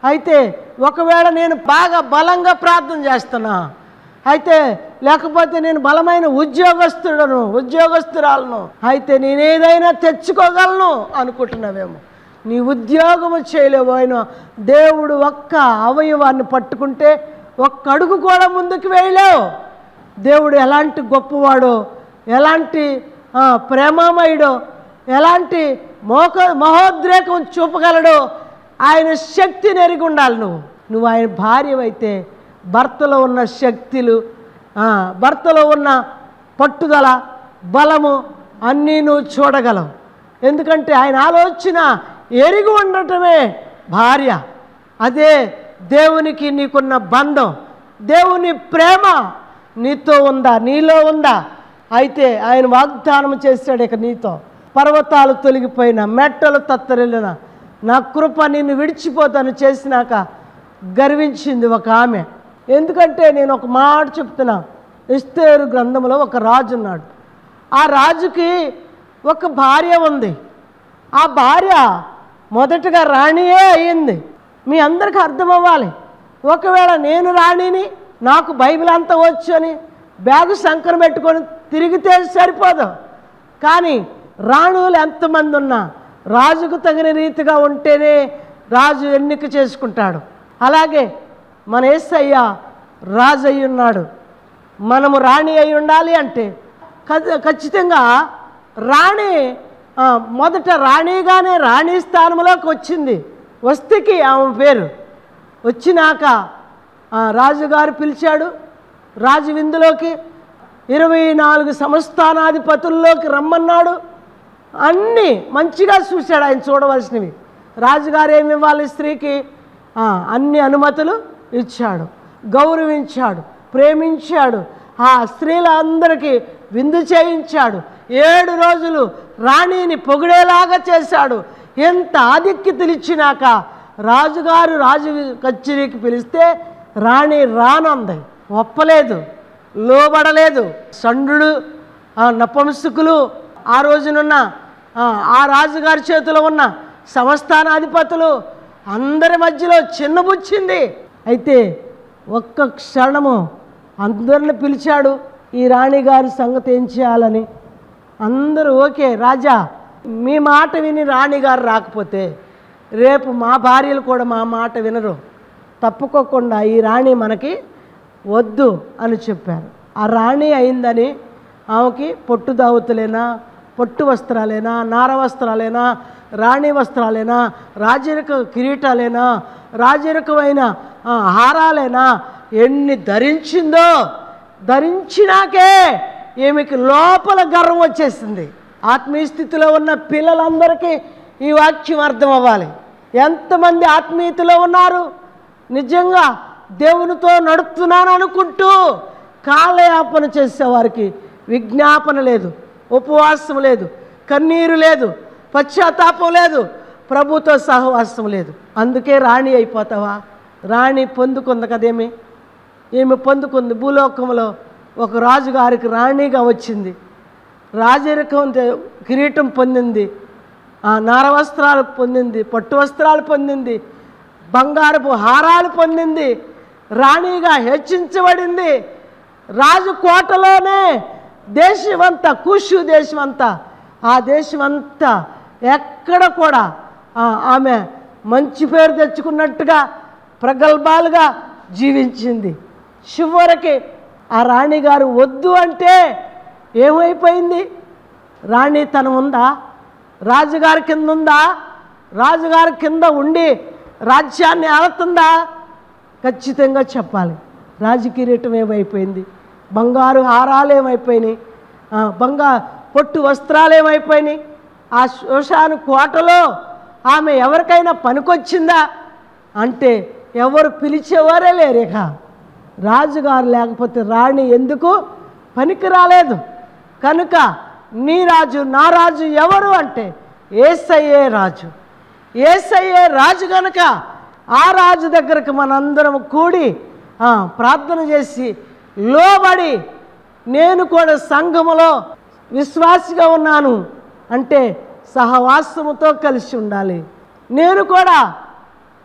అయితే ఒకవేళ నేను బాగా బలంగా ప్రార్థన చేస్తున్నా అయితే లేకపోతే నేను బలమైన ఉద్యోగస్తుడను ఉద్యోగస్తురాలను అయితే నేను ఏదైనా తెచ్చుకోగలను అనుకుంటున్నావేమో నీ ఉద్యోగము చేయలేవు ఆయన దేవుడు ఒక్క అవయవాన్ని పట్టుకుంటే ఒక్క అడుగు కూడా ముందుకు వేయలేవు దేవుడు ఎలాంటి గొప్పవాడో ఎలాంటి ఆ, ప్రేమమయుడో ఎలాంటి మోక మహోద్రేకం చూపగలడో ఆయన శక్తిని ఎరిగి ఉండాలి నువ్వు నువ్వు ఆయన భార్యవైతే భర్తలో ఉన్న శక్తులు ఆ, భర్తలో ఉన్న పట్టుదల బలము అన్నీ నువ్వు చూడగలవు ఎందుకంటే ఆయన ఆలోచన ఎరిగి ఉండటమే భార్య అదే దేవునికి నీకున్న బంధం దేవుని ప్రేమ నీతో ఉందా నీలో ఉందా అయితే ఆయన వాగ్దానం చేశాడు ఇక నీతో పర్వతాలు తొలగిపోయిన మెట్టలు తత్తరిల్లిన నా కృప నిన్ను విడిచిపోతాను చేసినాక గర్వించింది ఒక ఆమె ఎందుకంటే నేను ఒక మాట చెప్తున్నా ఇస్తేరు గ్రంథంలో ఒక రాజు ఉన్నాడు ఆ రాజుకి ఒక భార్య ఉంది ఆ భార్య మొదటగా రాణియే అయ్యింది మీ అందరికీ అర్థం అవ్వాలి ఒకవేళ నేను రాణిని నాకు బైబిల్ అంతా వచ్చు అని బ్యాగు సంకరం పెట్టుకొని తిరిగితే సరిపోదు కానీ రాణులు ఎంతమంది ఉన్నా రాజుకు తగిన రీతిగా ఉంటేనే రాజు ఎన్నిక చేసుకుంటాడు అలాగే మన ఏసయ్య రాజు అయి ఉన్నాడు మనము రాణి అయి ఉండాలి అంటే ఖ- ఖచ్చితంగా రాణి ఆ, మొదట రాణిగానే రాణి స్థానంలోకి వచ్చింది వస్తికి ఆమె పేరు వచ్చినాక ఆ, రాజుగారు పిలిచాడు రాజు విందులోకి ఇరవై నాలుగు సంస్థానాధిపతుల్లోకి రమ్మన్నాడు అన్నీ మంచిగా చూశాడు ఆయన చూడవలసినవి రాజుగారు ఏమి ఇవ్వాలి స్త్రీకి ఆ, అన్ని అనుమతులు ఇచ్చాడు గౌరవించాడు ప్రేమించాడు ఆ స్త్రీలందరికీ విందు చేయించాడు ఏడు రోజులు రాణిని పొగిడేలాగా చేశాడు ఎంత ఆధిక్యతలు ఇచ్చినాక రాజుగారు రాజు కచేరీకి పిలిస్తే రాణి రానంది ఒప్పలేదు లోబడలేదు సండు ఆ నపంసకులు ఆ రోజునున్న ఆ, ఆ రాజుగారి చేతిలో ఉన్న సంస్థానాధిపతులు అందరి మధ్యలో చిన్నబుచ్చింది అయితే ఒక్క క్షణము అందరిని పిలిచాడు ఈ రాణిగారి సంగతి ఏం చేయాలని అందరూ ఓకే రాజా మీ మాట విని రాణిగారు రాకపోతే రేపు మా భార్యలు కూడా మా మాట వినరు తప్పుకోకుండా ఈ రాణి మనకి వద్దు అని చెప్పారు ఆ రాణి అయిందని ఆమెకి పొట్టు దావుతులేనా పొట్టు వస్త్రాలేనా నార వస్త్రాలేనా రాణి వస్త్రాలేనా రాజరిక కిరీటాలేనా రాజరికమైన ఆ, హారాలేనా ఎన్ని ధరించిందో ధరించినాకే ఈమెకి లోపల గర్వం వచ్చేసింది ఆత్మీయ స్థితిలో ఉన్న పిల్లలందరికీ ఈ వాక్యం అర్థం అవ్వాలి ఎంతమంది ఆత్మీయతలో ఉన్నారు నిజంగా దేవునితో నడుపుతున్నాను అనుకుంటూ కాలయాపన చేసేవారికి విజ్ఞాపన లేదు ఉపవాసం లేదు కన్నీరు లేదు పశ్చాత్తాపం లేదు ప్రభుతో సహవాసం లేదు అందుకే రాణి అయిపోతావా రాణి పొందుకుంది కదేమి ఈమె పొందుకుంది భూలోకంలో ఒక రాజుగారికి రాణిగా వచ్చింది రాజరికం తే- కిరీటం పొందింది ఆ నార వస్త్రాలు పొందింది పట్టు వస్త్రాలు పొందింది బంగారపు హారాలు పొందింది రాణిగా హెచ్చించబడింది రాజు కోటలోనే దేశమంతా కుషు దేశమంతా ఆ దేశమంతా ఎక్కడ కూడా ఆ, ఆమె మంచి పేరు తెచ్చుకున్నట్టుగా ప్రగల్భాలుగా జీవించింది చివరికి ఆ రాణిగారు వద్దు అంటే ఏమైపోయింది రాణి తన ఉందా రాజుగారి కింద ఉందా రాజుగారి కింద ఉండి రాజ్యాన్ని ఆడుతుందా ఖచ్చితంగా చెప్పాలి రాజకిరీటం ఏమైపోయింది బంగారు హారాలు ఏమైపోయినాయి ఆ, బంగా పొట్టు వస్త్రాలు ఏమైపోయినాయి ఆ శోషాను కోటలో ఆమె ఎవరికైనా పనికొచ్చిందా అంటే ఎవరు పిలిచేవారే లేరేక రాజుగారు లేకపోతే రాణి ఎందుకు పనికి రాలేదు కనుక నీ రాజు నా రాజు ఎవరు అంటే ఏసయ్యే రాజు ఏసయ్యే రాజు గనుక ఆ రాజు దగ్గరకు మనందరం కూడి ఆ, ప్రార్థన చేసి లోబడి నేను కూడా సంఘములో విశ్వాసిగా ఉన్నాను అంటే సహవాసముతో కలిసి ఉండాలి నేను కూడా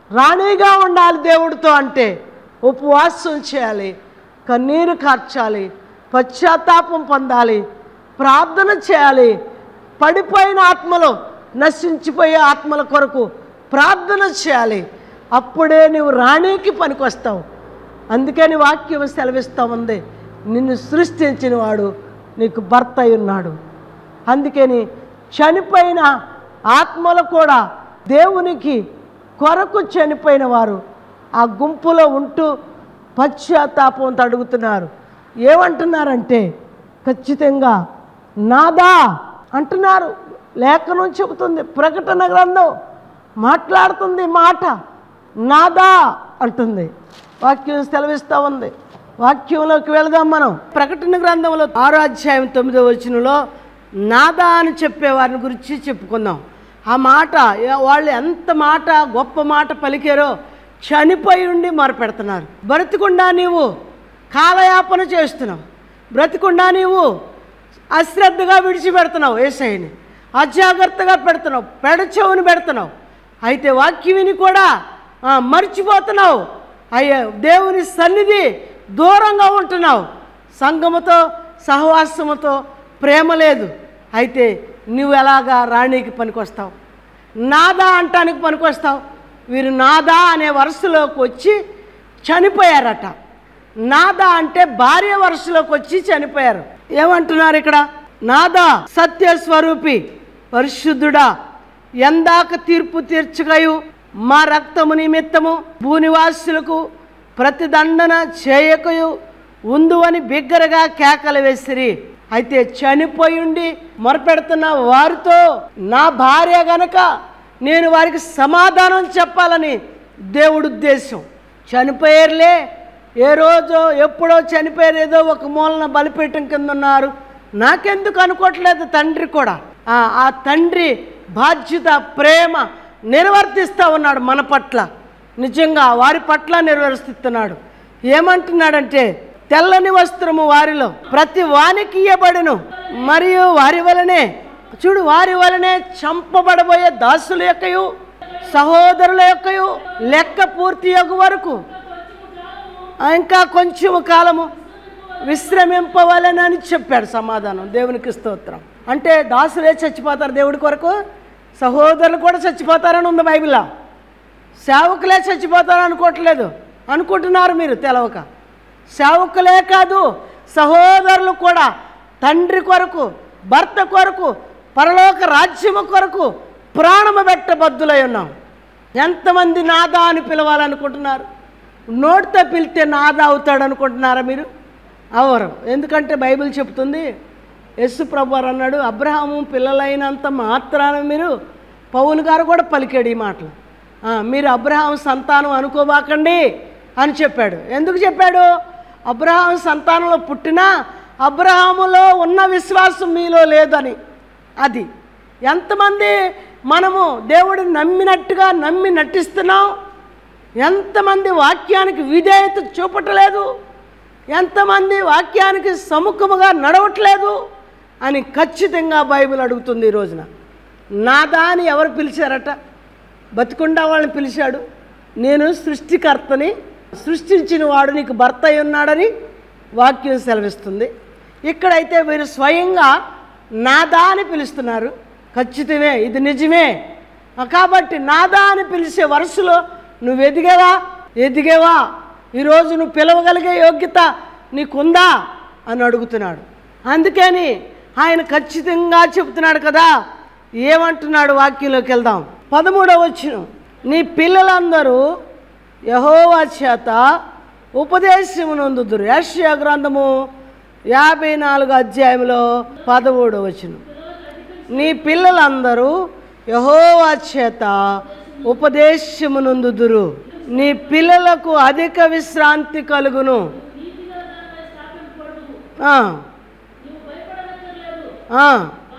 రాణిగా ఉండాలి దేవుడితో అంటే ఉపవాసం చేయాలి కన్నీరు కార్చాలి పశ్చాత్తాపం పొందాలి ప్రార్థన చేయాలి పడిపోయిన ఆత్మలు నశించిపోయే ఆత్మల కొరకు ప్రార్థన చేయాలి అప్పుడే నువ్వు రాణికి పనికొస్తావు అందుకని వాక్యం సెలవిస్తూ ఉంది నిన్ను సృష్టించిన వాడు నీకు భర్త అయి ఉన్నాడు అందుకని చనిపోయిన ఆత్మలు కూడా దేవునికి కొరకు చనిపోయిన వారు ఆ గుంపులో ఉంటూ పశ్చాత్తాపంతో అడుగుతున్నారు ఏమంటున్నారంటే ఖచ్చితంగా నాదా అంటున్నారు లేఖనం చెబుతుంది ప్రకటన గ్రంథం మాట్లాడుతుంది మాట నాదా అంటుంది వాక్యం సెలవిస్తూ ఉంది వాక్యంలోకి వెళదాం మనం ప్రకటన గ్రంథంలో ఆరో అధ్యాయం తొమ్మిదో వచనంలో నాదా అని చెప్పే వారిని గురించి చెప్పుకుందాం ఆ మాట ఏ- వాళ్ళు ఎంత మాట గొప్ప మాట పలికారో చనిపోయి ఉండి మొరపెడుతున్నారు బ్రతికుండా నీవు కాలయాపన చేస్తున్నావు బ్రతికుండా నీవు అశ్రద్ధగా విడిచిపెడుతున్నావు ఏసైని అజాగ్రత్తగా పెడుతున్నావు పెడచెవుని పెడుతున్నావు అయితే వాక్యం విని కూడా ఆ, మర్చిపోతున్నావు అయ్యా దేవుని సన్నిధి దూరంగా ఉంటున్నావు సంఘముతో సహవాసముతో ప్రేమ లేదు అయితే నువ్వు ఎలాగా రాణికి పనికొస్తావు నాదా అంటానికి పనికొస్తావు వీరు నాదా అనే వరుసలోకి వచ్చి చనిపోయారట నాదా అంటే భార్య వరుసలోకి వచ్చి చనిపోయారు ఏమంటున్నారు ఇక్కడ నాదా సత్య స్వరూపి పరిశుద్ధుడా ఎందాక తీర్పు తీర్చగయు మా రక్తము నిమిత్తము భూనివాసులకు ప్రతిదండన చేయకయు ఉందు అని బిగ్గరగా కేకలు వేసిరి అయితే చనిపోయుండి మొరపెడుతున్న వారితో నా భార్య గనక నేను వారికి సమాధానం చెప్పాలని దేవుడు ఉద్దేశం చనిపోయారులే ఏ రోజో ఎప్పుడో చనిపోయారు ఏదో ఒక మూలన బలిపీఠం కింద ఉన్నారు నాకెందుకు అనుకోవట్లేదు తండ్రి కూడా ఆ ఆ తండ్రి బాధ్యత ప్రేమ నిర్వర్తిస్తూ ఉన్నాడు మన పట్ల నిజంగా వారి పట్ల నిర్వర్తిస్తున్నాడు ఏమంటున్నాడంటే తెల్లని వస్త్రము వారిలో ప్రతి వానికి ఇయ్యబడును మరియు వారి వలనే చూడు వారి వలనే చంపబడబోయే దాసుల యొక్కయు సహోదరుల యొక్కయు లెక్క పూర్తి యొక్క వరకు ఇంకా కొంచెం కాలము విశ్రమింపవలెనని చెప్పాడు సమాధానం దేవునికి స్తోత్రం అంటే దాసులే చచ్చిపోతారు దేవుడి కొరకు సహోదరులు కూడా చచ్చిపోతారని ఉంది బైబిల్లో సేవకులే చచ్చిపోతారు అనుకోవట్లేదు అనుకుంటున్నారు మీరు తెలవక సేవకులే కాదు సహోదరులు కూడా తండ్రి కొరకు భర్త కొరకు పరలోక రాజ్యము కొరకు ప్రాణము పెట్టబద్దులై ఉన్నాం ఎంతమంది నాదా అని పిలవాలనుకుంటున్నారు నోటితో పిలిస్తే నాదా అవుతాడు అనుకుంటున్నారా మీరు అవరు ఎందుకంటే బైబిల్ చెప్తుంది యస్సు ప్రభు వారు అన్నాడు అబ్రహాము పిల్లలైనంత మాత్రాన మీరు పౌలు గారు కూడా పలికాడు ఈ మాటలు ఆ, మీరు అబ్రహాం సంతానం అనుకోబాకండి అని చెప్పాడు ఎందుకు చెప్పాడు అబ్రహాం సంతానంలో పుట్టినా అబ్రహాములో ఉన్న విశ్వాసం మీలో లేదని అది ఎంతమంది మనము దేవుడిని నమ్మినట్టుగా నమ్మి నటిస్తున్నాం ఎంతమంది వాక్యానికి విధేయత చూపట్లేదు ఎంతమంది వాక్యానికి సముఖముగా నడవట్లేదు అని ఖచ్చితంగా బైబిల్ అడుగుతుంది ఈ రోజున నాదా అని ఎవరు పిలిచారట బతికుండా వాళ్ళని పిలిచాడు నేను సృష్టికర్తని సృష్టించిన వాడు నీకు భర్త అయి ఉన్నాడని వాక్యం సెలవిస్తుంది ఇక్కడైతే వీరు స్వయంగా నాదా అని పిలుస్తున్నారు ఖచ్చితమే ఇది నిజమే ఆ, కాబట్టి నాదా అని పిలిచే వరుసలో నువ్వు ఎదిగేవా ఎదిగేవా ఈరోజు నువ్వు పిలవగలిగే యోగ్యత నీకుందా అని అడుగుతున్నాడు అందుకని ఆయన ఖచ్చితంగా చెబుతున్నాడు కదా ఏమంటున్నాడు వాక్యంలోకి వెళ్దాం పదమూడవ వచ్చిన నీ పిల్లలందరూ యహోవా చేత ఉపదేశమునందుదురు యశ్యా గ్రంథము యాభై నాలుగు అధ్యాయంలో పదమూడవ వచనం నీ పిల్లలందరూ యహోవా చేత ఉపదేశమునందుదురు నీ పిల్లలకు అధిక విశ్రాంతి కలుగును ఆ. ఆ.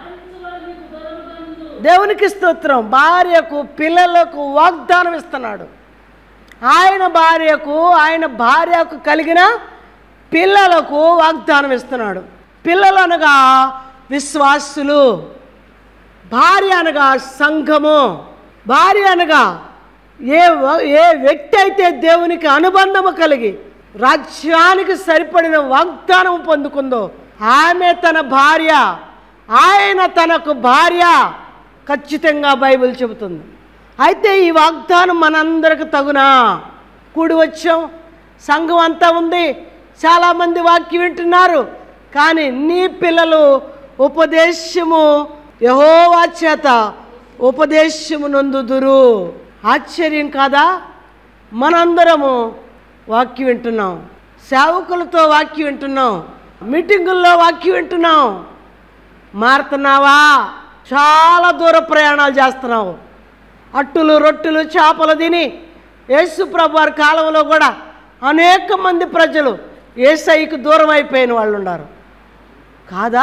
దేవునికి స్తోత్రం భార్యకు పిల్లలకు వాగ్దానం ఇస్తున్నాడు ఆయన భార్యకు ఆయన భార్యకు కలిగిన పిల్లలకు వాగ్దానం ఇస్తున్నాడు పిల్లలు అనగా విశ్వాసులు భార్య అనగా సంఘము భార్య అనగా ఏ వ- ఏ వ్యక్తి అయితే దేవునికి అనుబంధము కలిగి రాజ్యానికి సరిపడిన వాగ్దానం పొందుకుందో ఆమె తన భార్య ఆయన తనకు భార్య ఖచ్చితంగా బైబిల్ చెబుతుంది అయితే ఈ వాగ్దానం మనందరికి తగునా కూడి వచ్చాం సంఘం అంతా ఉంది చాలామంది వాక్యం వింటున్నారు కానీ నీ పిల్లలు ఉపదేశము యహోవా చేత ఉపదేశము నొందుదురు ఆశ్చర్యం కాదా మనందరము వాక్యం వింటున్నాం సేవకులతో వాక్యం వింటున్నాం మీటింగుల్లో వాక్యం వింటున్నాం మారుతున్నావా చాలా దూర ప్రయాణాలు చేస్తున్నావు అట్టులు రొట్టెలు చేపలు తిని యేసు ప్రభు వారి కాలంలో కూడా అనేక మంది ప్రజలు ఏసైకి దూరం అయిపోయిన వాళ్ళు ఉన్నారు కాదా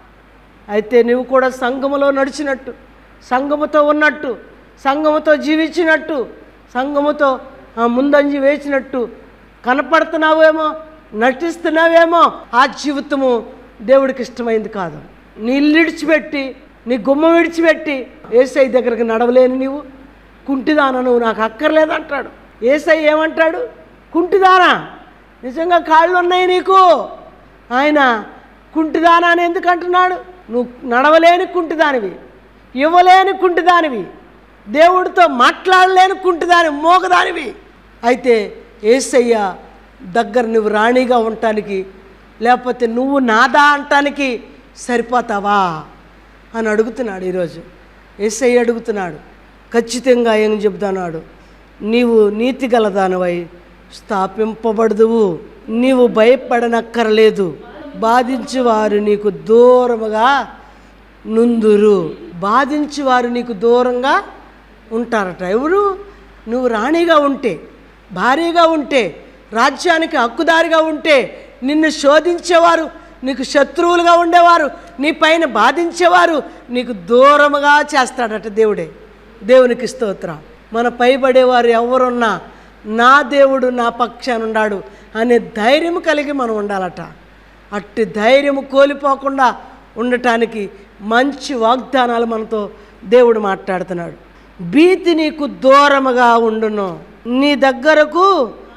అయితే నువ్వు కూడా సంఘములో నడిచినట్టు సంఘముతో ఉన్నట్టు సంఘముతో జీవించినట్టు సంఘముతో ఆ, ముందంజి వేసినట్టు కనపడుతున్నావేమో నటిస్తున్నావేమో ఆ జీవితము దేవుడికి ఇష్టమైంది కాదు నీ ఇల్లు విడిచిపెట్టి నీ గుమ్మ విడిచిపెట్టి ఏసై దగ్గరికి నడవలేని నీవు కుంటిదాన నువ్వు నాకు అక్కర్లేదంటాడు ఏసై ఏమంటాడు కుంటిదానా నిజంగా కాళ్ళు ఉన్నాయి నీకు ఆయన కుంటిదానా అని ఎందుకు అంటున్నాడు నువ్వు నడవలేని కుంటిదానివి ఇవ్వలేని కుంటిదానివి దేవుడితో మాట్లాడలేని కుంటిదాని మోగదానివి అయితే ఏసయ్య దగ్గర నువ్వు రాణిగా ఉండటానికి లేకపోతే నువ్వు నాదా అంటానికి సరిపోతావా అని అడుగుతున్నాడు ఈరోజు ఏసయ్య అడుగుతున్నాడు ఖచ్చితంగా ఏం చెబుతున్నాడు నీవు నీతి గలదానివై స్థాపింపబడదువు నీవు భయపడనక్కర్లేదు బాధించి వారు నీకు దూరముగా నుందురు బాధించి వారు నీకు దూరంగా ఉంటారట ఎవరు నువ్వు రాణిగా ఉంటే భారీగా ఉంటే రాజ్యానికి హక్కుదారిగా ఉంటే నిన్ను శోధించేవారు నీకు శత్రువులుగా ఉండేవారు నీ పైన బాధించేవారు నీకు దూరముగా చేస్తాడట దేవుడే దేవునికి స్తోత్రం మన పైబడేవారు ఎవరున్నా నా దేవుడు నా పక్షాన ఉన్నాడు అనే ధైర్యం కలిగి మనం ఉండాలట అట్టి ధైర్యం కోల్పోకుండా ఉండటానికి మంచి వాగ్దానాలు మనతో దేవుడు మాట్లాడుతున్నాడు భీతి నీకు దూరముగా ఉండును నీ దగ్గరకు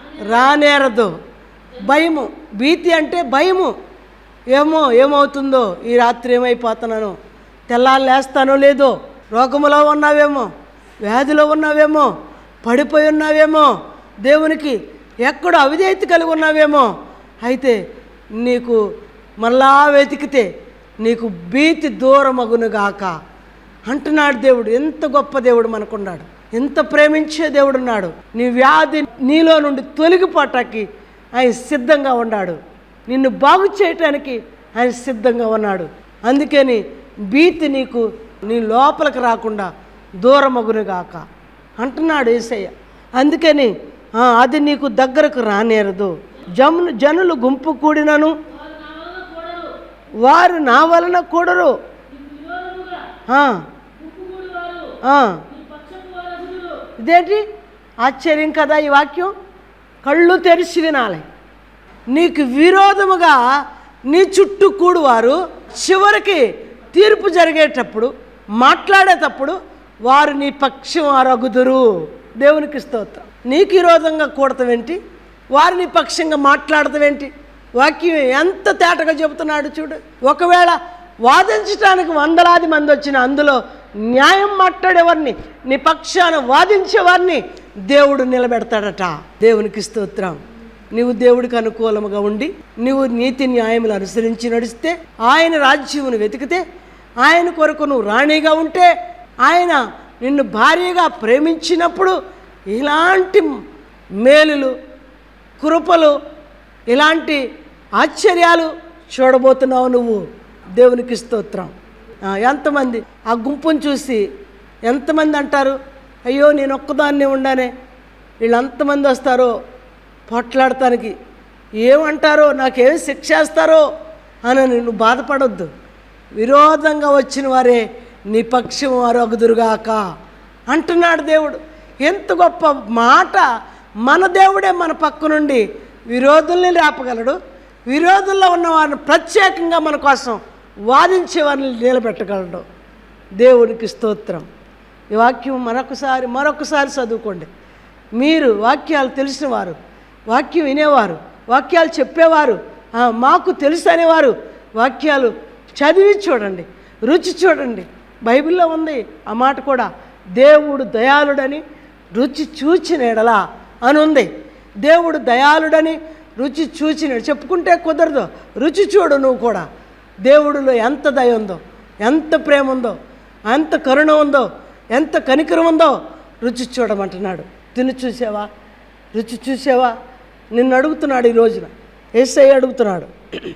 రానేరదు భయము భీతి అంటే భయము ఏమో ఏమవుతుందో ఈ రాత్రి ఏమైపోతున్నానో తెల్లాలు లేస్తానో లేదో రోగములో ఉన్నావేమో వ్యాధిలో ఉన్నావేమో పడిపోయి ఉన్నావేమో దేవునికి ఎక్కడో అవిధేయత కలిగి ఉన్నావేమో అయితే నీకు మళ్ళా వెతికితే నీకు భీతి దూరమగునుగాక అంటున్నాడు దేవుడు ఎంత గొప్ప దేవుడు మనకున్నాడు ఎంత ప్రేమించే దేవుడు ఉన్నాడు నీ వ్యాధి నీలో నుండి తొలగిపోటానికి ఆయన సిద్ధంగా ఉన్నాడు నిన్ను బాగు చేయటానికి ఆయన సిద్ధంగా ఉన్నాడు అందుకని భీతి నీకు నీ లోపలికి రాకుండా దూరమగునుగాక అంటున్నాడు ఏసయ్య అందుకని "ఆ, అది నీకు దగ్గరకు రానేరదు జమును జనులు గుంపు కూడినను వారు నా వలన కూడరు ఆ. ఆ. ఇదేంటి ఆశ్చర్యం కదా ఈ వాక్యం కళ్ళు తెరిచి వినాలి నీకు విరోధముగా నీ చుట్టూ కూడువారు చివరికి తీర్పు జరిగేటప్పుడు మాట్లాడేటప్పుడు వారు నీ పక్షం అరగుదురు దేవునికి స్తోత్రం నీకు విరోధంగా కూడతావేంటి వారు నీ పక్షంగా మాట్లాడతావేంటి వాక్యం ఎంత తేటగా చెబుతున్నాడు చూడు ఒకవేళ వాదించడానికి వందలాది మంది వచ్చిన అందులో న్యాయం మాట్లాడేవారిని నీ పక్షాన వాదించేవారిని దేవుడు నిలబెడతాడట దేవునికి స్తోత్రం నీవు దేవుడికి అనుకూలముగా ఉండి నీవు నీతి న్యాయములు అనుసరించి నడిస్తే ఆయన రాజ్యమును వెతికితే ఆయన కొరకు నువ్వు రాణిగా ఉంటే ఆయన నిన్ను భార్యగా ప్రేమించినప్పుడు ఇలాంటి మేలులు కృపలు ఇలాంటి ఆశ్చర్యాలు చూడబోతున్నావు నువ్వు దేవునికి స్తోత్రం ఆ, ఎంతమంది ఆ గుంపును చూసి ఎంతమంది అంటారు అయ్యో నేను ఒక్కదాన్నే ఉండానే వీళ్ళు ఎంతమంది వస్తారో పోట్లాడటానికి ఏమంటారో నాకేం శిక్ష వేస్తారో అని నువ్వు బాధపడొద్దు విరోధంగా వచ్చిన వారే నీ పక్షం వారు అగుదురుగాక అంటున్నాడు దేవుడు ఎంత గొప్ప మాట మన దేవుడే మన పక్క నుండి విరోధుల్ని లేపగలడు విరోధుల్లో ఉన్న వారిని ప్రత్యేకంగా మన కోసం వాదించే వారిని నిలబెట్టగలడు దేవునికి స్తోత్రం ఈ వాక్యం మరొకసారి మరొకసారి చదువుకోండి మీరు వాక్యాలు తెలిసిన వారు వాక్యం వినేవారు వాక్యాలు చెప్పేవారు ఆ, మాకు తెలుసు అనేవారు వాక్యాలు చదివి చూడండి రుచి చూడండి బైబిల్లో ఉంది ఆ మాట కూడా దేవుడు దయాళుడని రుచి చూచిన ఎడలా అని ఉంది దేవుడు దయాళుడని రుచి చూచిన చెప్పుకుంటే కుదరదు రుచి చూడు నువ్వు కూడా దేవుడిలో ఎంత దయ ఉందో ఎంత ప్రేమ ఉందో ఎంత కరుణ ఉందో ఎంత కనికరం ఉందో రుచి చూడమంటున్నాడు తిని చూసావా రుచి చూసావా నిన్ను అడుగుతున్నాడు ఈ రోజున ఏసై అడుగుతున్నాడు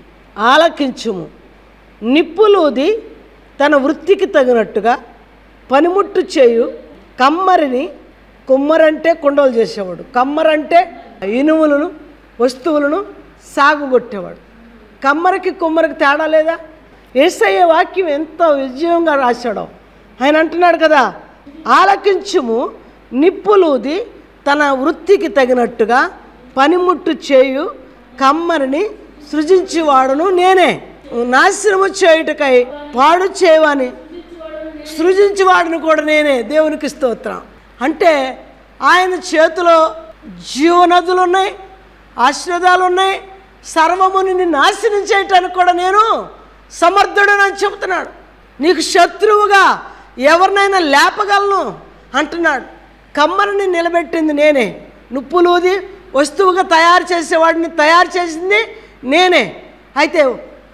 ఆలకించుము నిప్పులూది తన వృత్తికి తగినట్టుగా పనిముట్టు చేయు కమ్మరిని కుమ్మరంటే కుండలు చేసేవాడు కమ్మరంటే ఇనుములను వస్తువులను సాగుగొట్టేవాడు కమ్మరికి కుమ్మరికి తేడా లేదా ఏసయ్య వాక్యం ఎంత విజయంగా రాశాడో ఆయన అంటున్నాడు కదా ఆలకించుము నిప్పులూది తన వృత్తికి తగినట్టుగా పనిముట్టు చేయు కమ్మరిని సృజించేవాడును నేనే నాశనము చేయుటకై పాడు చేయవని సృజించేవాడిని కూడా నేనే దేవునికి స్తోత్రం అంటే ఆయన చేతిలో జీవనదులు ఉన్నాయి ఆశీర్వాదాలు ఉన్నాయి సర్వముని నిన్ను నాశనం చేయటానికి కూడా నేను సమర్థుడని అని చెబుతున్నాడు నీకు శత్రువుగా ఎవరినైనా లేపగలను అంటున్నాడు కమ్మరిని నిలబెట్టింది నేనే నుప్పులూది వస్తువుగా తయారు చేసేవాడిని తయారు చేసింది నేనే అయితే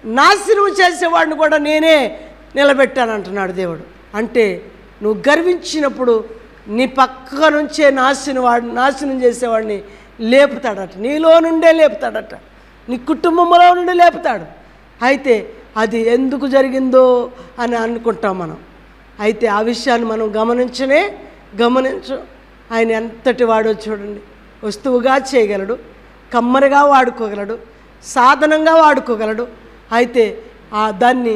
నాశనం చేసేవాడిని కూడా నేనే నిలబెట్టాను అంటున్నాడు దేవుడు అంటే నువ్వు గర్వించినప్పుడు నీ పక్క నుంచే నాశనం వాడు నాశనం చేసేవాడిని లేపుతాడట నీలో నుండే లేపుతాడట నీ కుటుంబంలో నుండి లేపుతాడు అయితే అది ఎందుకు జరిగిందో అని అనుకుంటాం మనం అయితే ఆ విషయాన్ని మనం గమనించనే గమనించు ఆయన ఎంతటి వాడో చూడండి వస్తువుగా చేయగలడు కమ్మరిగా వాడుకోగలడు సాధనంగా వాడుకోగలడు అయితే ఆ దాన్ని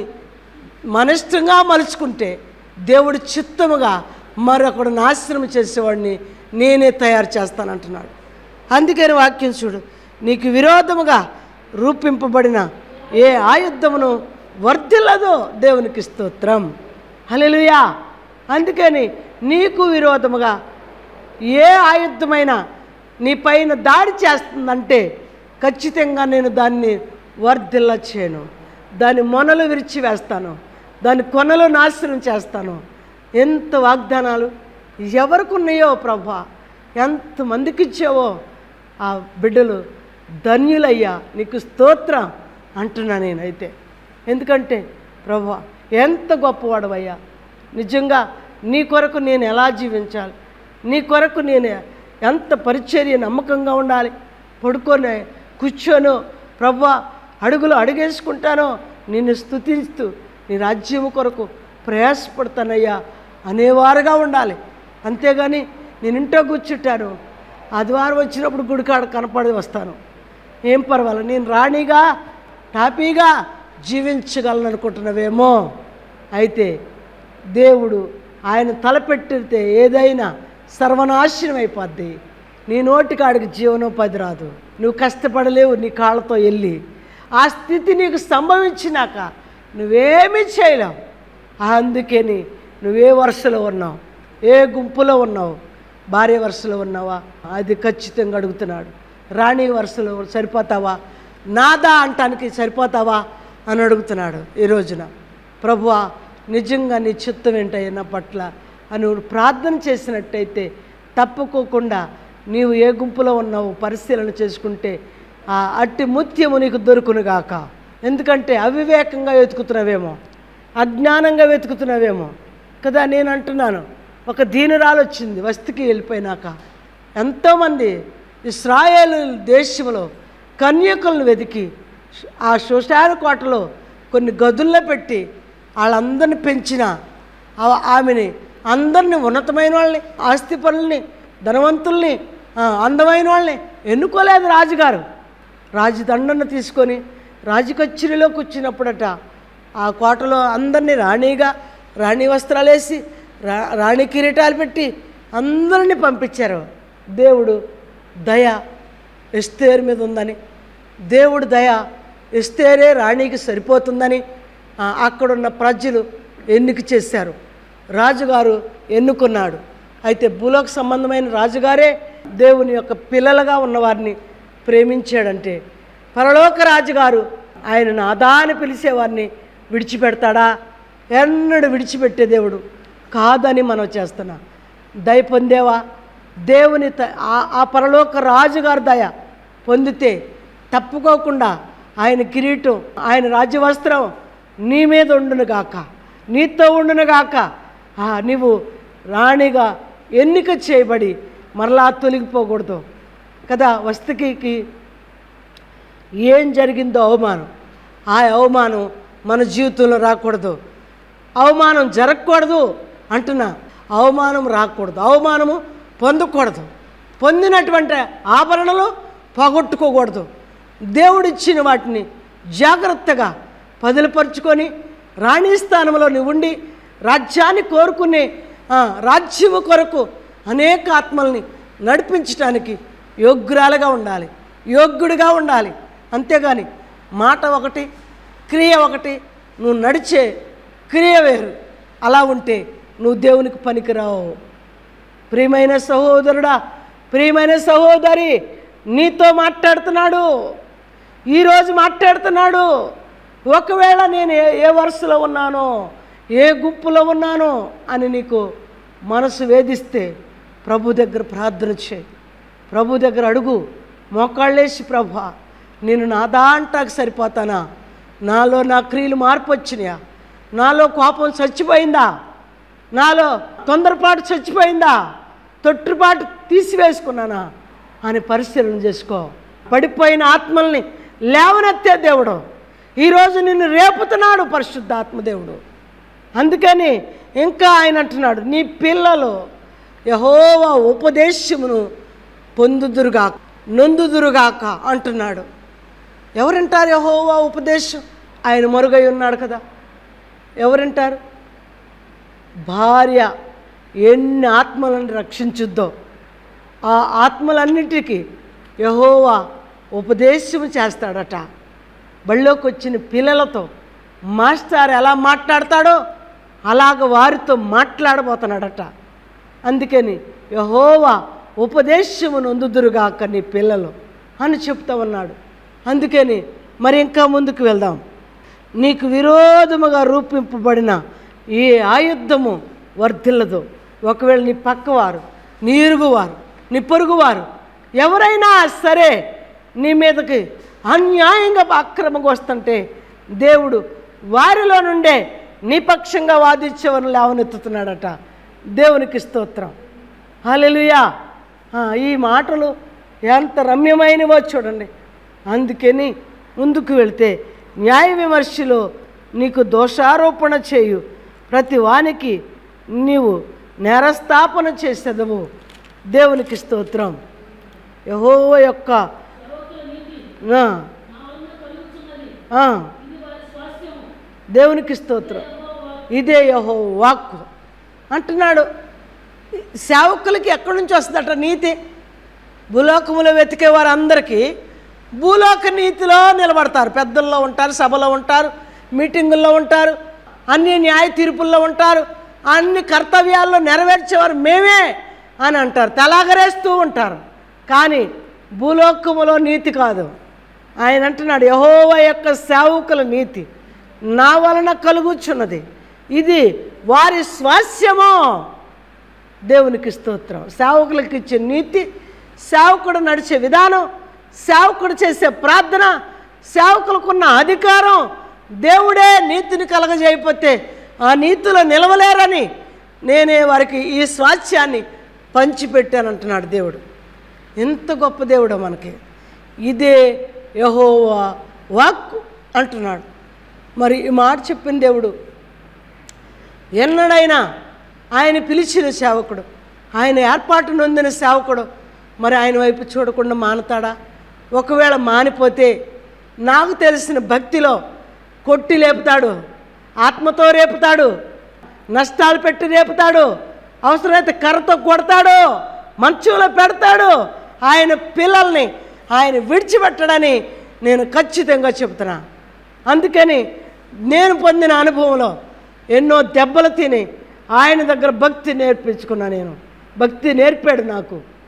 మనష్టంగా మలుచుకుంటే దేవుడు చిత్తముగా మరొకడు నాశనం చేసేవాడిని నేనే తయారు చేస్తానంటున్నాడు అందుకని వాక్యం చూడు నీకు విరోధముగా రూపింపబడిన ఏ ఆయుధమును వర్ధిల్లదో దేవునికి స్తోత్రం హల్లెలూయా అందుకని నీకు విరోధముగా ఏ ఆయుధమైనా నీ పైన దాడి చేస్తుందంటే ఖచ్చితంగా నేను దాన్ని వర్ధిల్ల చేయను దాని మొనలు విరిచి వేస్తాను దాని కొనలు నాశనం చేస్తాను ఎంత వాగ్దానాలు ఎవరికి ఉన్నాయో ప్రభా ఎంతమందికి ఇచ్చావో ఆ బిడ్డలు ధన్యులయ్యా నీకు స్తోత్రం అంటున్నా నేనైతే ఎందుకంటే ప్రభా ఎంత గొప్పవాడవయ్యా నిజంగా నీ కొరకు నేను ఎలా జీవించాలి నీ కొరకు నేను ఎంత పరిచర్య నమ్మకంగా ఉండాలి పడుకొని కూర్చోను ప్రభా అడుగులు అడుగేసుకుంటానో నిన్ను స్తుతిస్తూ నీ రాజ్యము కొరకు ప్రయాసపడతానయ్యా అనేవారుగా ఉండాలి అంతేగాని నేను ఇంట్లో కూర్చుంటాను ఆదివారం వచ్చినప్పుడు గుడికాడ కనపడి వస్తాను ఏం పర్వాలేదు నేను రాణిగా టాపీగా జీవించగలను అనుకుంటున్నావేమో అయితే దేవుడు ఆయన తలపెట్టితే ఏదైనా సర్వనాశనం అయిపోద్ది నీ నోటికాడికి జీవనోపాధి రాదు నువ్వు కష్టపడలేవు నీ కాళ్ళతో వెళ్ళి ఆ స్థితి నీకు సంభవించినాక నువ్వేమీ చేయలేవు అందుకని నువ్వే వరుసలో ఉన్నావు ఏ గుంపులో ఉన్నావు భార్య వరుసలో ఉన్నావా అది ఖచ్చితంగా అడుగుతున్నాడు రాణి వరుసలో సరిపోతావా నాదా అంటానికి సరిపోతావా అని అడుగుతున్నాడు ఈ రోజున ప్రభువా నిజంగా నీ చిత్తం ఏంటయ్యా నా పట్ల అని నువ్వు ప్రార్థన చేసినట్టయితే తప్పుకోకుండా నీవు ఏ గుంపులో ఉన్నావు పరిశీలన చేసుకుంటే ఆ అట్టి ముత్యము నీకు దొరుకునుగాక ఎందుకంటే అవివేకంగా వెతుకుతున్నావేమో అజ్ఞానంగా వెతుకుతున్నావేమో కదా నేను అంటున్నాను ఒక దీనురాలు వచ్చింది వస్తికి వెళ్ళిపోయినాక ఎంతోమంది ఇస్రాయేలు దేశంలో కన్యకులను వెతికి ఆ శోషాల కోటలో కొన్ని గదుల్లో పెట్టి వాళ్ళందరిని పెంచిన ఆ- ఆమెని అందరిని ఉన్నతమైన వాళ్ళని ఆస్తి పనుల్ని ధనవంతుల్ని ఆ, అందమైన వాళ్ళని ఎన్నుకోలేదు రాజుగారు రాజదండను తీసుకొని రాజకచ్చరిలో కూర్చున్నప్పుడట ఆ కోటలో అందరినీ రాణిగా రాణి వస్త్రాలు వేసి రా రాణి కిరీటాలు పెట్టి అందరినీ పంపించారు దేవుడు దయ ఎస్తేరు మీద ఉందని దేవుడు దయ ఎస్తేరే రాణికి సరిపోతుందని ఆ, అక్కడున్న ప్రజలు ఎన్నిక చేశారు రాజుగారు ఎన్నుకున్నాడు అయితే భూలోక సంబంధమైన రాజుగారే దేవుని యొక్క పిల్లలుగా ఉన్నవారిని ప్రేమించాడంటే పరలోక రాజుగారు ఆయన నాదా అని పిలిచేవారిని విడిచిపెడతాడా ఎన్నడు విడిచిపెట్టే దేవుడు కాదని మనం చేస్తున్నా దయ పొందేవా దేవుని త- ఆ- ఆ పరలోక రాజుగారి దయ పొందితే తప్పుకోకుండా ఆయన కిరీటం ఆయన రాజ్యవస్త్రం నీ మీద ఉండును గాక నీతో ఉండును గాక ఆ, నీవు రాణిగా ఎన్నిక చేయబడి మరలా తొలగిపోకూడదు కదా వస్తుకి ఏం జరిగిందో అవమానం ఆ అవమానం మన జీవితంలో రాకూడదు అవమానం జరగకూడదు అంటున్నా అవమానం రాకూడదు అవమానము పొందకూడదు పొందినటువంటి ఆభరణలు పోగొట్టుకోకూడదు దేవుడిచ్చిన వాటిని జాగ్రత్తగా పదిలపరుచుకొని రాణి స్థానంలో నువ్వు ఉండి రాజ్యాన్ని కోరుకునే ఆ, రాజ్యము కొరకు అనేక ఆత్మల్ని నడిపించటానికి యోగ్యురాలుగా ఉండాలి యోగ్యుడిగా ఉండాలి అంతేగాని మాట ఒకటి క్రియ ఒకటి నువ్వు నడిచే క్రియ వేరు అలా ఉంటే నువ్వు దేవునికి పనికిరావు ప్రియమైన సహోదరుడా ప్రియమైన సహోదరి నీతో మాట్లాడుతున్నాడు ఈరోజు మాట్లాడుతున్నాడు ఒకవేళ నేను ఏ ఏ వరుసలో ఉన్నానో ఏ గుంపులో ఉన్నానో అని నీకు మనసు వేధిస్తే ప్రభు దగ్గర ప్రార్థన చేయి ప్రభు దగ్గర అడుగు మోకాళ్ళేసి ప్రభు నేను నా దాంటాకు సరిపోతానా నాలో నా క్రియలు మార్పు వచ్చినాయా నాలో కోపం చచ్చిపోయిందా నాలో తొందరపాటు చచ్చిపోయిందా తొట్టుపాటు తీసివేసుకున్నానా అని పరిశీలన చేసుకో పడిపోయిన ఆత్మల్ని లేవనెత్తే దేవుడు ఈరోజు నిన్ను రేపుతున్నాడు పరిశుద్ధ ఆత్మదేవుడు అందుకని ఇంకా ఆయన అంటున్నాడు నీ పిల్లలు యహోవా ఉపదేశమును పొందుదురుగాక నొందుదురుగాక అంటున్నాడు ఎవరంటారు యహోవా ఉపదేశం ఆయన మరుగై ఉన్నాడు కదా ఎవరంటారు భార్య ఎన్ని ఆత్మలను రక్షించుద్దో ఆ ఆత్మలన్నిటికీ యహోవా ఉపదేశం చేస్తాడట బళ్ళోకి వచ్చిన పిల్లలతో మాస్టర్ ఎలా మాట్లాడతాడో అలాగ వారితో మాట్లాడబోతున్నాడట అందుకని యహోవా ఉపదేశము నొందుదురుగాక నీ పిల్లలు అని చెప్తా ఉన్నాడు అందుకని మరి ఇంకా ముందుకు వెళ్దాం నీకు విరోధముగా రూపింపబడిన ఈ ఆయుధము వర్ధిల్లదు ఒకవేళ నీ పక్కవారు నీ ఇరుగువారు నీ పొరుగువారు ఎవరైనా సరే నీ మీదకి అన్యాయంగా అక్రమంగా వస్తుంటే దేవుడు వారిలో నుండే నీ పక్షంగా వాదించేవారు లేవనెత్తుతున్నాడట దేవునికి స్తోత్రం హల్లెలూయా ఆ, ఈ మాటలు ఎంత రమ్యమైనవో చూడండి అందుకని ముందుకు వెళ్తే న్యాయ విమర్శలో నీకు దోషారోపణ చేయు ప్రతి వానికి నీవు నేరస్థాపన చేసేదవు దేవునికి స్తోత్రం యహోవ యొక్క ఆ, ఆ, దేవునికి స్తోత్రం ఇదే యహో వాక్కు అంటున్నాడు సేవకులకి ఎక్కడి నుంచి వస్తుందట నీతి భూలోకములో వెతికే వారందరికీ భూలోక నీతిలో నిలబడతారు పెద్దల్లో ఉంటారు సభలో ఉంటారు మీటింగుల్లో ఉంటారు అన్ని న్యాయ తీర్పుల్లో ఉంటారు అన్ని కర్తవ్యాల్లో నెరవేర్చేవారు మేమే అని అంటారు తలాగరేస్తూ ఉంటారు కానీ భూలోకములో నీతి కాదు ఆయన అంటున్నాడు యహోవ యొక్క సేవకుల నీతి నా వలన కలుగుచున్నది ఇది వారి స్వాస్యమో దేవునికి స్తోత్రం సేవకులకు ఇచ్చే నీతి సేవకుడు నడిచే విధానం సేవకుడు చేసే ప్రార్థన సేవకులకున్న అధికారం దేవుడే నీతిని కలగజేయకపోతే ఆ నీతిలో నిలవలేరని నేనే వారికి ఈ స్వాస్థ్యాన్ని పంచిపెట్టానంటున్నాడు దేవుడు ఎంత గొప్ప దేవుడు మనకి ఇదే యహోవా వాక్కు అంటున్నాడు మరి ఈ మాట చెప్పిన దేవుడు ఎన్నడైనా ఆయన పిలిచిన సేవకుడు ఆయన ఏర్పాటు నొందిన సేవకుడు మరి ఆయన వైపు చూడకుండా మానతాడా ఒకవేళ మానిపోతే నాకు తెలిసిన భక్తిలో కొట్టి లేపుతాడు ఆత్మతో రేపుతాడు నష్టాలు పెట్టి రేపుతాడు అవసరమైతే కర్రతో కొడతాడు మంచంలో పెడతాడు ఆయన పిల్లల్ని ఆయన విడిచిపెట్టడని నేను ఖచ్చితంగా చెబుతున్నా అందుకని నేను పొందిన అనుభవంలో ఎన్నో దెబ్బలు తిని ఆయన దగ్గర భక్తి నేర్పించుకున్నా నేను భక్తి నేర్పాడు నాకు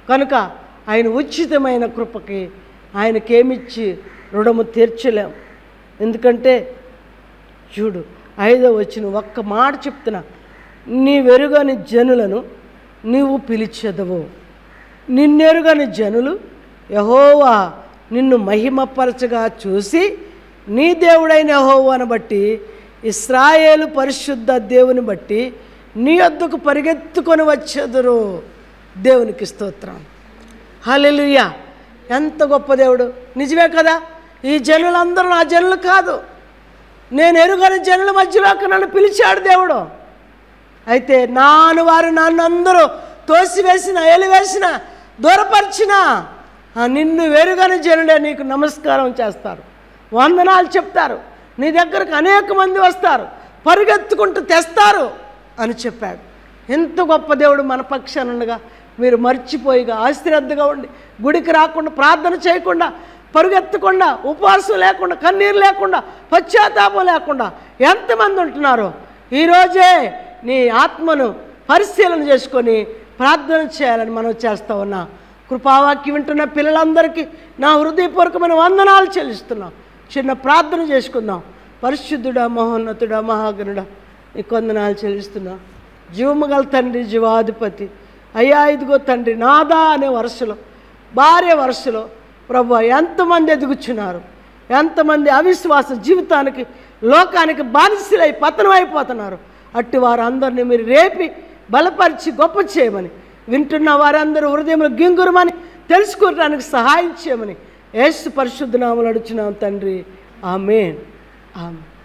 కనుక ఆయన ఉచితమైన కృపకి ఆయనకేమిచ్చి రుణము తీర్చలేం ఎందుకంటే చూడు ఐదో వచ్చిన ఒక్క మాట చెప్తున్నా నీ వెరుగని జనులను నీవు పిలిచెదవు నిన్నెరుగని జనులు యహోవా నిన్ను మహిమపరచగా చూసి నీ దేవుడైన యహోవాను బట్టి ఇస్రాయేలు పరిశుద్ధ దేవుని బట్టి నీ వద్దకు పరిగెత్తుకొని వచ్చేదురు దేవునికి స్తోత్రం హల్లెలూయా ఎంత గొప్ప దేవుడు నిజమే కదా ఈ జనులందరూ నా జనులు కాదు నేను ఎరుగని జనుల మధ్యలోకి నన్ను పిలిచాడు దేవుడు అయితే నాను వారు నన్ను అందరూ తోసివేసిన ఎలివేసిన దూరపరిచిన ఆ నిన్ను వెరుగని జనులే నీకు నమస్కారం చేస్తారు వందనాలు చెప్తారు నీ దగ్గరకు అనేక మంది వస్తారు పరిగెత్తుకుంటూ తెస్తారు అని చెప్పాడు ఎంత గొప్ప దేవుడు మన పక్షాన ఉండగా మీరు మర్చిపోయిగా అశ్రద్ధగా ఉండి గుడికి రాకుండా ప్రార్థన చేయకుండా పరుగెత్తకుండా ఉపవాసం లేకుండా కన్నీరు లేకుండా పశ్చాత్తాపం లేకుండా ఎంతమంది ఉంటున్నారు ఈరోజే నీ ఆత్మను పరిశీలన చేసుకొని ప్రార్థన చేయాలని మనం చేస్తా ఉన్నా కృపావాక్యం వింటున్న పిల్లలందరికీ నా హృదయపూర్వకమైన వందనాలు చెల్లిస్తున్నాం చిన్న ప్రార్థన చేసుకుందాం పరిశుద్ధుడా మహోన్నతుడా మహాగణుడా నీకు వందనాలు చెల్లిస్తున్నా జీవము గల తండ్రి జీవాధిపతి అయ్యా ఇదిగో తండ్రి నాదా అనే వరుసలో భార్య వరుసలో ప్రభు ఎంతమంది ఎదుగుచున్నారు ఎంతమంది అవిశ్వాస జీవితానికి లోకానికి బానిసలై పతనం అయిపోతున్నారు అట్టి వారందరినీ మీరు రేపి బలపరిచి గొప్ప చేయమని వింటున్న వారందరూ హృదయంలో గింగురమని తెలుసుకోవడానికి సహాయం చేయమని యేసు పరిశుద్ధ నామలు అడుచున్నాం తండ్రి ఆమెన్ ఆమె